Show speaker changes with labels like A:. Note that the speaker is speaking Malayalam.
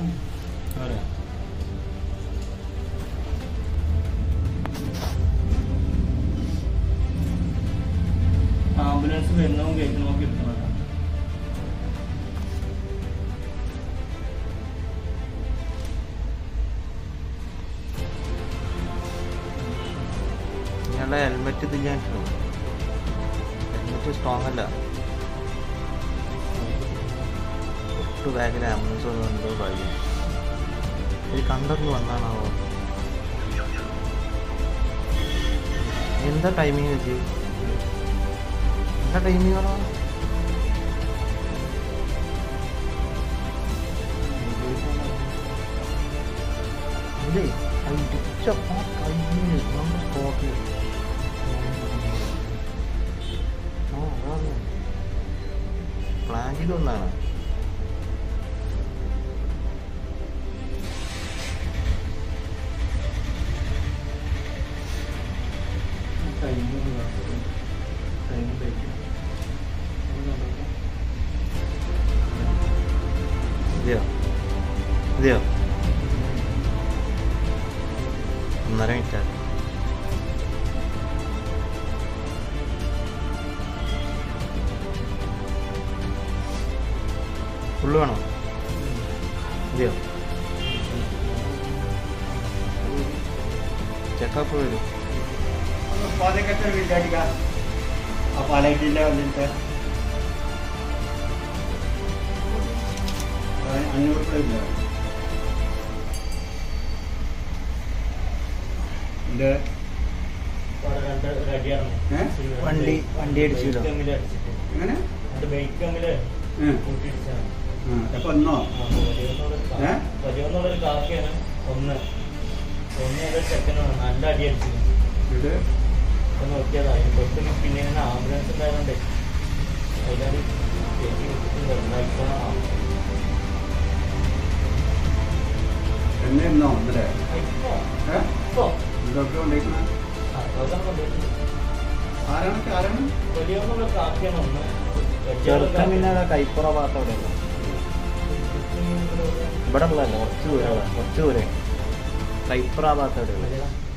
A: ആരാ ആംബുലൻസ് വരുന്നതും കയറ്റി നോക്കി എടുക്കണല്ലോ
B: നിങ്ങളുടെ ഹെൽമെറ്റ് ഇതില്ല ഹെൽമെറ്റ് സ്ട്രോങ് അല്ല തൊട്ട് ബാക്കിൽ ആംബുലൻസ് വന്നുണ്ടോ വഴി ഇത് കണ്ടറിഞ്ഞ് വന്നാണാവോ എന്താ ടൈമിങ് വെച്ച് എന്താ ടൈമിങ് പറ അല്ലേ അത് ഇടിച്ചപ്പോ കഴിഞ്ഞ് നമ്മുടെ സ്പോട്ടിൽ ആ അതാണ് പ്ലാൻ ചെയ്ത് ഒന്നാണ്
A: ടൈം ടൈം കഴിക്കും
B: ഇതെയോ ഇതെയോ ഒന്നര മിനിറ്റ് ഫുള്ള് വേണോ ഇതെയോ ചെക്കപ്പ് വരും
C: പാലക്കത്തെ വിചാരിക്ക ആ പാലക്കിന്റെ വന്നിട്ട് അഞ്ഞൂറ് രൂപ ഇല്ല ഇത്
A: രണ്ട് ഒരു അടിയാണ്
C: ഏ?
B: വണ്ടി- വണ്ടി അടിച്ചില്ലോ?
A: ബൈക്ക് തമ്മിൽ അടിച്ചിട്ട്
C: എങ്ങനെ
A: രണ്ട് ബൈക്ക് തമ്മിൽ
C: ഉം.
A: കൂട്ടിയിടിച്ചാണ്
C: ആ എപ്പൊ ഒന്നോ
A: ആ, വലിയവന്നുള്ളൊരു കാ-
C: ഏ?
A: വലിയവന്നുള്ളൊരു കാക്കയാണ് ഒന്ന് ഒന്ന് ഏതൊരു ചെക്കനാണ് നല്ല അടി അടിച്ചത്
C: ഇത്
A: അപ്പൊ നോക്കിയതാ അതിന് തൊട്ട് പിന്നെ ഇങ്ങനെ ആംബുലൻസ് ഉണ്ടായതുകൊണ്ട് അതിലാണ് ചേച്ചി വിട്ടിട്ടുണ്ട് എന്നായിക്കോണോ
C: എന്നായിരുന്നോ ഇന്നലെ
A: ഇപ്പൊ
C: ഏ
A: ഇപ്പൊ
C: ഡോക്ടറെ കൊണ്ടേക്കുന്ന
A: ആ, അതൊക്കെ കൊണ്ടുപോയി.
C: ആരാണ് ആരാണ്
A: വലിയവന്നുള്ള കാക്കയാണ് ഒന്ന്
B: ചെറുക്കൻ പിന്നെ അതാ കൈപ്പുറ ഭാഗത്ത് എവിടെയല്ല ഇവിടെ ഉള്ളതല്ല കുറച്ച് ദൂരം കുറച്ച് ദൂരം കൈപ്പുറ ഭാഗത്ത് എവിടെയല്ല